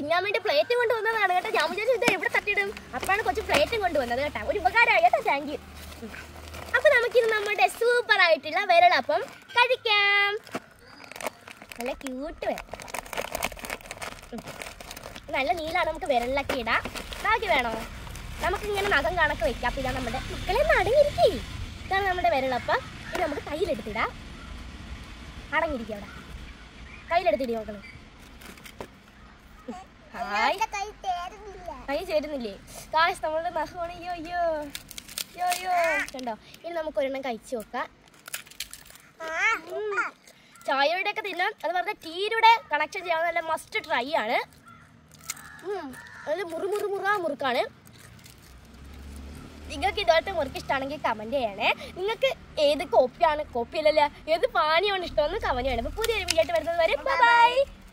തിന്നാൻ വേണ്ടി പ്ലേറ്റും കൊണ്ട് വന്നതാണ് കേട്ടോ ഞാൻ വിചാരിച്ചു ഇത് എവിടെ തട്ടിയിടും അപ്പോഴാണ് കൊച്ചു പ്ലേറ്റും കൊണ്ടുവന്നത് കേട്ടോ ഒരു ഉപകാരമായി കേട്ടോ താങ്ക് യു അപ്പൊ നമുക്കിത് നമ്മുടെ സൂപ്പർ ആയിട്ടുള്ള വിരളപ്പം കഴിക്കാം നല്ല ക്യൂട്ട് വരളം ഉം. നല്ല നീലാണ് നമുക്ക് വിരലിലൊക്കെ ഇടാം ബാക്കി വേണോ നമുക്ക് ഇങ്ങനെ നഖം കണക്ക് വെക്കാം അപ്പൊ ഇതാ നമ്മുടെ മക്കളെ നടങ്ങിരിക്കേ ഇതാണ് നമ്മുടെ വിരളപ്പം ഇത് നമുക്ക് കയ്യിലെടുത്തിടാം അടങ്ങിയിരിക്കും അവിടെ കയ്യിലെടുത്തിടി മക്കള് ഹായ് എന്റെ കൈ തേരുന്നില്ല കൈ ചേരുന്നില്ലേ കാശ് നമ്മളുടെ നഖമാണ് അയ്യോ അയ്യോ അയ്യോ അയ്യോ കണ്ടോ ഇനി നമുക്ക് ഒരെണ്ണം കഴിച്ചു നോക്കാം ഉം. ചായയുടെ ഒക്കെ തിന്നാൻ അത് പറഞ്ഞ ടീയുടെ കണക്ഷൻ ചെയ്യാൻ നല്ല മസ്റ്റ് ട്രൈ ആണ് ഉം. നല്ല മുറു മുറു മുറാ മുറുക്കാണ് നിങ്ങൾക്ക് ഇതുപോലത്തെ മുറുക്ക് ഇഷ്ടമാണെങ്കിൽ കമന്റ് ചെയ്യണേ നിങ്ങൾക്ക് ഏത് കോപ്പിയാണ് കോപ്പി അല്ലല്ല ഏത് പാനിയാണ് ഇഷ്ടമെന്ന് കമന്റ് ചെയ്യണം അപ്പൊ പുതിയൊരു വീഡിയോ ആയിട്ട് വരുന്നത് വരെ ബൈ